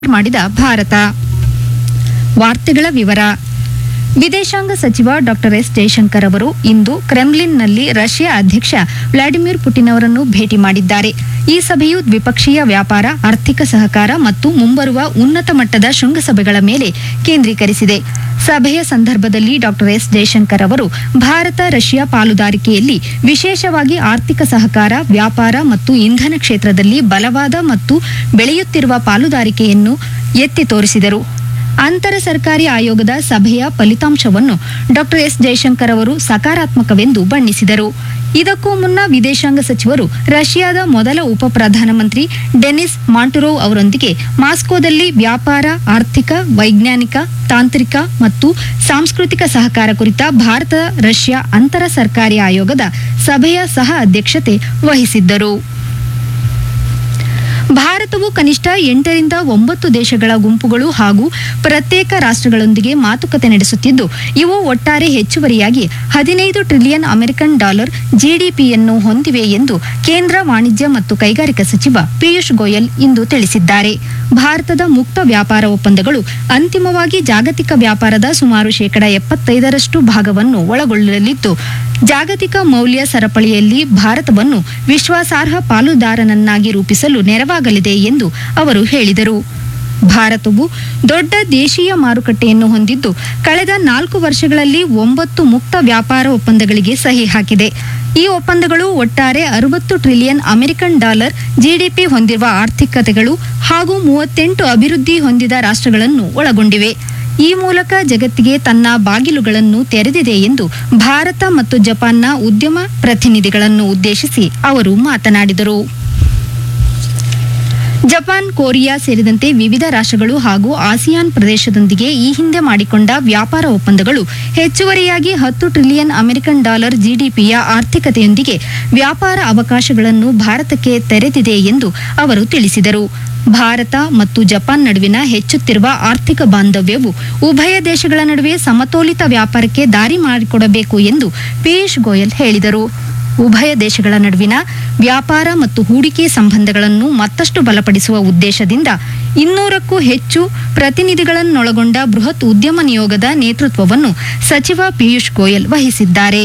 ಮಾಡಿದ ಭಾರತ ವಾರ್ತೆಗಳ ವಿವರ ವಿದೇಶಾಂಗ ಸಚಿವ ಡಾಕ್ಟರ್ ಎಸ್ ಜಯಶಂಕರ್ ಅವರು ಇಂದು ಕ್ರೆಮ್ಲಿನ್ನಲ್ಲಿ ರಷ್ಯಾ ಅಧ್ಯಕ್ಷ ವ್ಲಾಡಿಮಿರ್ ಪುಟಿನ್ ಅವರನ್ನು ಭೇಟಿ ಮಾಡಿದ್ದಾರೆ ಈ ಸಭೆಯು ದ್ವಿಪಕ್ಷೀಯ ವ್ಯಾಪಾರ ಆರ್ಥಿಕ ಸಹಕಾರ ಮತ್ತು ಮುಂಬರುವ ಉನ್ನತ ಮಟ್ಟದ ಶೃಂಗಸಭೆಗಳ ಮೇಲೆ ಕೇಂದ್ರೀಕರಿಸಿದೆ ಸಭೆಯ ಸಂದರ್ಭದಲ್ಲಿ ಡಾಕ್ಟರ್ ಎಸ್ ಜಯಶಂಕರ್ ಅವರು ಭಾರತ ರಷ್ಯಾ ಪಾಲುದಾರಿಕೆಯಲ್ಲಿ ವಿಶೇಷವಾಗಿ ಆರ್ಥಿಕ ಸಹಕಾರ ವ್ಯಾಪಾರ ಮತ್ತು ಇಂಧನ ಕ್ಷೇತ್ರದಲ್ಲಿ ಬಲವಾದ ಮತ್ತು ಬೆಳೆಯುತ್ತಿರುವ ಪಾಲುದಾರಿಕೆಯನ್ನು ಎತ್ತಿ ತೋರಿಸಿದರು ಅಂತರ ಸರ್ಕಾರಿ ಆಯೋಗದ ಸಭೆಯ ಫಲಿತಾಂಶವನ್ನು ಡಾಕ್ಟರ್ ಎಸ್ ಜಯಶಂಕರ್ ಅವರು ಸಕಾರಾತ್ಮಕವೆಂದು ಬಣ್ಣಿಸಿದರು ಇದಕ್ಕೂ ಮುನ್ನ ವಿದೇಶಾಂಗ ಸಚಿವರು ರಷ್ಯಾದ ಮೊದಲ ಉಪ ಪ್ರಧಾನಮಂತ್ರಿ ಡೆನಿಸ್ ಮಾಂಟುರೋವ್ ಅವರೊಂದಿಗೆ ಮಾಸ್ಕೋದಲ್ಲಿ ವ್ಯಾಪಾರ ಆರ್ಥಿಕ ವೈಜ್ಞಾನಿಕ ತಾಂತ್ರಿಕ ಮತ್ತು ಸಾಂಸ್ಕೃತಿಕ ಸಹಕಾರ ಕುರಿತ ಭಾರತ ರಷ್ಯಾ ಅಂತರ ಸರ್ಕಾರಿ ಆಯೋಗದ ಸಭೆಯ ಸಹ ಅಧ್ಯಕ್ಷತೆ ವಹಿಸಿದ್ದರು ಭಾರತವು ಕನಿಷ್ಠ ಎಂಟರಿಂದ ಒಂಬತ್ತು ದೇಶಗಳ ಗುಂಪುಗಳು ಹಾಗೂ ಪ್ರತ್ಯೇಕ ರಾಷ್ಟ್ರಗಳೊಂದಿಗೆ ಮಾತುಕತೆ ನಡೆಸುತ್ತಿದ್ದು ಇವು ಒಟ್ಟಾರೆ ಹೆಚ್ಚುವರಿಯಾಗಿ ಹದಿನೈದು ಟ್ರಿಲಿಯನ್ ಅಮೆರಿಕನ್ ಡಾಲರ್ ಜಿಡಿಪಿಯನ್ನು ಹೊಂದಿವೆ ಎಂದು ಕೇಂದ್ರ ವಾಣಿಜ್ಯ ಮತ್ತು ಕೈಗಾರಿಕಾ ಸಚಿವ ಪಿಯೂಷ್ ಗೋಯಲ್ ಇಂದು ತಿಳಿಸಿದ್ದಾರೆ ಭಾರತದ ಮುಕ್ತ ವ್ಯಾಪಾರ ಒಪ್ಪಂದಗಳು ಅಂತಿಮವಾಗಿ ಜಾಗತಿಕ ವ್ಯಾಪಾರದ ಸುಮಾರು ಶೇಕಡ ಎಪ್ಪತ್ತೈದರಷ್ಟು ಭಾಗವನ್ನು ಒಳಗೊಳ್ಳಲಿದ್ದು ಜಾಗತಿಕ ಮೌಲ್ಯ ಸರಪಳಿಯಲ್ಲಿ ಭಾರತವನ್ನು ವಿಶ್ವಾಸಾರ್ಹ ಪಾಲುದಾರನನ್ನಾಗಿ ರೂಪಿಸಲು ನೆರವಾಗಲಿದೆ ಎಂದು ಅವರು ಹೇಳಿದರು ಭಾರತವು ದೊಡ್ಡ ದೇಶೀಯ ಮಾರುಕಟ್ಟೆಯನ್ನು ಹೊಂದಿದ್ದು ಕಳೆದ ನಾಲ್ಕು ವರ್ಷಗಳಲ್ಲಿ ಒಂಬತ್ತು ಮುಕ್ತ ವ್ಯಾಪಾರ ಒಪ್ಪಂದಗಳಿಗೆ ಸಹಿ ಹಾಕಿದೆ ಈ ಒಪ್ಪಂದಗಳು ಒಟ್ಟಾರೆ ಅರವತ್ತು ಟ್ರಿಲಿಯನ್ ಅಮೆರಿಕನ್ ಡಾಲರ್ ಜಿಡಿಪಿ ಹೊಂದಿರುವ ಆರ್ಥಿಕತೆಗಳು ಹಾಗೂ ಮೂವತ್ತೆಂಟು ಅಭಿವೃದ್ಧಿ ಹೊಂದಿದ ರಾಷ್ಟ್ರಗಳನ್ನು ಒಳಗೊಂಡಿವೆ ಈ ಮೂಲಕ ಜಗತ್ತಿಗೆ ತನ್ನ ಬಾಗಿಲುಗಳನ್ನು ತೆರೆದಿದೆ ಎಂದು ಭಾರತ ಮತ್ತು ಜಪಾನ್ನ ಉದ್ಯಮ ಪ್ರತಿನಿಧಿಗಳನ್ನು ಉದ್ದೇಶಿಸಿ ಅವರು ಮಾತನಾಡಿದರು ಜಪಾನ್ ಕೊರಿಯಾ ಸೇರಿದಂತೆ ವಿವಿಧ ರಾಷ್ಟ್ರಗಳು ಹಾಗೂ ಆಸಿಯಾನ್ ಪ್ರದೇಶದೊಂದಿಗೆ ಈ ಹಿಂದೆ ಮಾಡಿಕೊಂಡ ವ್ಯಾಪಾರ ಒಪ್ಪಂದಗಳು ಹೆಚ್ಚುವರಿಯಾಗಿ ಹತ್ತು ಟ್ರಿಲಿಯನ್ ಅಮೆರಿಕನ್ ಡಾಲರ್ ಜಿಡಿಪಿಯ ಆರ್ಥಿಕತೆಯೊಂದಿಗೆ ವ್ಯಾಪಾರ ಅವಕಾಶಗಳನ್ನು ಭಾರತಕ್ಕೆ ತೆರೆದಿದೆ ಎಂದು ಅವರು ತಿಳಿಸಿದರು ಭಾರತ ಮತ್ತು ಜಪಾನ್ ನಡುವಿನ ಹೆಚ್ಚುತ್ತಿರುವ ಆರ್ಥಿಕ ಬಾಂಧವ್ಯವು ಉಭಯ ದೇಶಗಳ ನಡುವೆ ಸಮತೋಲಿತ ವ್ಯಾಪಾರಕ್ಕೆ ದಾರಿ ಮಾಡಿಕೊಡಬೇಕು ಎಂದು ಪಿಯೂಷ್ ಗೋಯಲ್ ಹೇಳಿದರು ಉಭಯ ದೇಶಗಳ ನಡುವಿನ ವ್ಯಾಪಾರ ಮತ್ತು ಹೂಡಿಕೆ ಸಂಬಂಧಗಳನ್ನು ಮತ್ತಷ್ಟು ಬಲಪಡಿಸುವ ಉದ್ದೇಶದಿಂದ ಇನ್ನೂರಕ್ಕೂ ಹೆಚ್ಚು ಪ್ರತಿನಿಧಿಗಳನ್ನೊಳಗೊಂಡ ಬೃಹತ್ ಉದ್ಯಮ ನಿಯೋಗದ ನೇತೃತ್ವವನ್ನು ಸಚಿವ ಪಿಯೂಷ್ ಗೋಯಲ್ ವಹಿಸಿದ್ದಾರೆ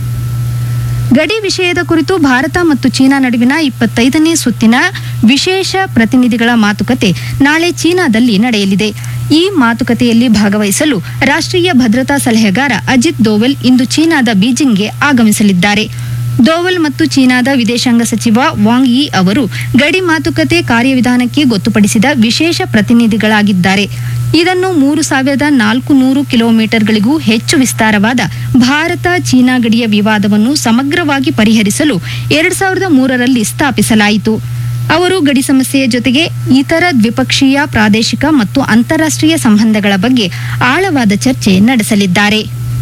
ಗಡಿ ವಿಷಯದ ಕುರಿತು ಭಾರತ ಮತ್ತು ಚೀನಾ ನಡುವಿನ ಇಪ್ಪತ್ತೈದನೇ ಸುತ್ತಿನ ವಿಶೇಷ ಪ್ರತಿನಿಧಿಗಳ ಮಾತುಕತೆ ನಾಳೆ ಚೀನಾದಲ್ಲಿ ನಡೆಯಲಿದೆ ಈ ಮಾತುಕತೆಯಲ್ಲಿ ಭಾಗವಹಿಸಲು ರಾಷ್ಟ್ರೀಯ ಭದ್ರತಾ ಸಲಹೆಗಾರ ಅಜಿತ್ ದೋವಲ್ ಇಂದು ಚೀನಾದ ಬೀಜಿಂಗ್ಗೆ ಆಗಮಿಸಲಿದ್ದಾರೆ ದೋವಲ್ ಮತ್ತು ಚೀನಾದ ವಿದೇಶಾಂಗ ಸಚಿವ ವಾಂಗ್ ಯಿ ಅವರು ಗಡಿ ಮಾತುಕತೆ ಕಾರ್ಯವಿಧಾನಕ್ಕೆ ಗೊತ್ತುಪಡಿಸಿದ ವಿಶೇಷ ಪ್ರತಿನಿಧಿಗಳಾಗಿದ್ದಾರೆ ಇದನ್ನು ಮೂರು ಸಾವಿರದ ನಾಲ್ಕು ನೂರು ಕಿಲೋಮೀಟರ್ಗಳಿಗೂ ಹೆಚ್ಚು ವಿಸ್ತಾರವಾದ ಭಾರತ ಚೀನಾ ಗಡಿಯ ವಿವಾದವನ್ನು ಸಮಗ್ರವಾಗಿ ಪರಿಹರಿಸಲು ಎರಡ್ ಸಾವಿರದ ಮೂರರಲ್ಲಿ ಸ್ಥಾಪಿಸಲಾಯಿತು ಅವರು ಗಡಿ ಸಮಸ್ಯೆಯ ಜೊತೆಗೆ ಇತರ ದ್ವಿಪಕ್ಷೀಯ ಪ್ರಾದೇಶಿಕ ಮತ್ತು ಅಂತಾರಾಷ್ಟ್ರೀಯ ಸಂಬಂಧಗಳ ಬಗ್ಗೆ ಆಳವಾದ ಚರ್ಚೆ ನಡೆಸಲಿದ್ದಾರೆ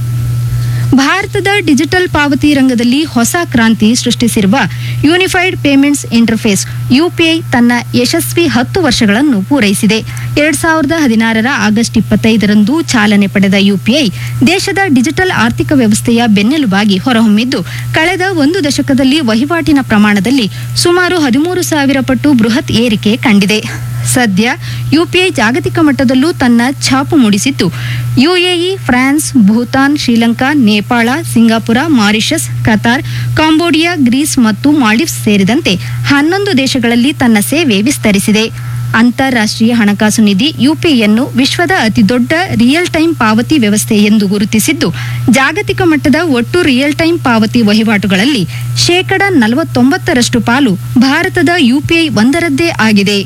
ಭಾರತದ ಡಿಜಿಟಲ್ ಪಾವತಿ ರಂಗದಲ್ಲಿ ಹೊಸ ಕ್ರಾಂತಿ ಸೃಷ್ಟಿಸಿರುವ ಯೂನಿಫೈಡ್ ಪೇಮೆಂಟ್ಸ್ ಇಂಟರ್ಫೇಸ್ ಯುಪಿಐ ತನ್ನ ಯಶಸ್ವಿ ಹತ್ತು ವರ್ಷಗಳನ್ನು ಪೂರೈಸಿದೆ ಎರಡ್ ಸಾವಿರದ ಹದಿನಾರರ ಆಗಸ್ಟ್ ಇಪ್ಪತ್ತೈದರಂದು ಚಾಲನೆ ಪಡೆದ ಯುಪಿಐ ದೇಶದ ಡಿಜಿಟಲ್ ಆರ್ಥಿಕ ವ್ಯವಸ್ಥೆಯ ಬೆನ್ನೆಲುಬಾಗಿ ಹೊರಹೊಮ್ಮಿದ್ದು ಕಳೆದ ಒಂದು ದಶಕದಲ್ಲಿ ವಹಿವಾಟಿನ ಪ್ರಮಾಣದಲ್ಲಿ ಸುಮಾರು ಹದಿಮೂರು ಸಾವಿರ ಪಟ್ಟು ಬೃಹತ್ ಏರಿಕೆ ಕಂಡಿದೆ ಸದ್ಯ ಯುಪಿಐ ಜಾಗತಿಕ ಮಟ್ಟದಲ್ಲೂ ತನ್ನ ಛಾಪು ಮೂಡಿಸಿದ್ದು UAE France Bhutan Sri Lanka Nepal Singapore Mauritius Qatar Cambodia Greece ಮತ್ತು ಮಾಲ್ಡೀವ್ಸ್ ಸೇರಿದಂತೆ ಹನ್ನೊಂದು ದೇಶಗಳಲ್ಲಿ ತನ್ನ ಸೇವೆ ವಿಸ್ತರಿಸಿದೆ ಅಂತಾರಾಷ್ಟ್ರೀಯ ಹಣಕಾಸು ನಿಧಿ ಯುಪಿಐಯನ್ನು ವಿಶ್ವದ ಅತಿದೊಡ್ಡ ರಿಯಲ್ ಟೈಮ್ ಪಾವತಿ ವ್ಯವಸ್ಥೆ ಎಂದು ಗುರುತಿಸಿದ್ದು ಜಾಗತಿಕ ಮಟ್ಟದ ಒಟ್ಟು ರಿಯಲ್ ಟೈಮ್ ಪಾವತಿ ವಹಿವಾಟುಗಳಲ್ಲಿ ಶೇಕಡ ನಲವತ್ತೊಂಬತ್ತರಷ್ಟು ಪಾಲು ಭಾರತದ ಯುಪಿಐ ಒಂದರದ್ದೇ ಆಗಿದೆ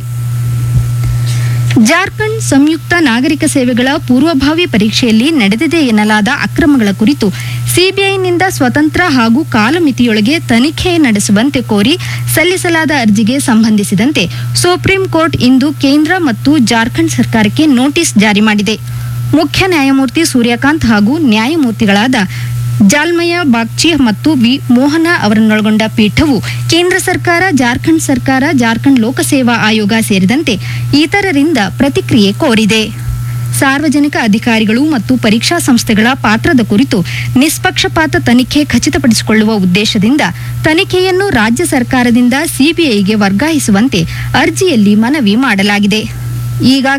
ಜಾರ್ಖಂಡ್ ಸಂಯುಕ್ತ ನಾಗರಿಕ ಸೇವೆಗಳ ಪೂರ್ವಭಾವಿ ಪರೀಕ್ಷೆಯಲ್ಲಿ ನಡೆದಿದೆ ಎನ್ನಲಾದ ಅಕ್ರಮಗಳ ಕುರಿತು ಸಿಬಿಐನಿಂದ ಸ್ವತಂತ್ರ ಹಾಗೂ ಕಾಲಮಿತಿಯೊಳಗೆ ತನಿಖೆ ನಡೆಸುವಂತೆ ಕೋರಿ ಸಲ್ಲಿಸಲಾದ ಅರ್ಜಿಗೆ ಸಂಬಂಧಿಸಿದಂತೆ ಸುಪ್ರೀಂ ಕೋರ್ಟ್ ಇಂದು ಕೇಂದ್ರ ಮತ್ತು ಜಾರ್ಖಂಡ್ ಸರ್ಕಾರಕ್ಕೆ ನೋಟಿಸ್ ಜಾರಿ ಮಾಡಿದೆ ಮುಖ್ಯ ನ್ಯಾಯಮೂರ್ತಿ ಸೂರ್ಯಕಾಂತ್ ಹಾಗೂ ನ್ಯಾಯಮೂರ್ತಿಗಳಾದ ಜಾಲ್ಮಯ ಬಾಗ್ಚಿ ಮತ್ತು ವಿ ಮೋಹನ ಅವರನ್ನೊಳಗೊಂಡ ಪೀಠವು ಕೇಂದ್ರ ಸರ್ಕಾರ ಜಾರ್ಖಂಡ್ ಸರ್ಕಾರ ಜಾರ್ಖಂಡ್ ಲೋಕಸೇವಾ ಆಯೋಗ ಸೇರಿದಂತೆ ಇತರರಿಂದ ಪ್ರತಿಕ್ರಿಯೆ ಕೋರಿದೆ ಸಾರ್ವಜನಿಕ ಅಧಿಕಾರಿಗಳು ಮತ್ತು ಪರೀಕ್ಷಾ ಸಂಸ್ಥೆಗಳ ಪಾತ್ರದ ಕುರಿತು ನಿಷ್ಪಕ್ಷಪಾತ ತನಿಖೆ ಖಚಿತಪಡಿಸಿಕೊಳ್ಳುವ ಉದ್ದೇಶದಿಂದ ತನಿಖೆಯನ್ನು ರಾಜ್ಯ ಸರ್ಕಾರದಿಂದ ಸಿಬಿಐಗೆ ವರ್ಗಾಯಿಸುವಂತೆ ಅರ್ಜಿಯಲ್ಲಿ ಮನವಿ ಮಾಡಲಾಗಿದೆ ಈಗ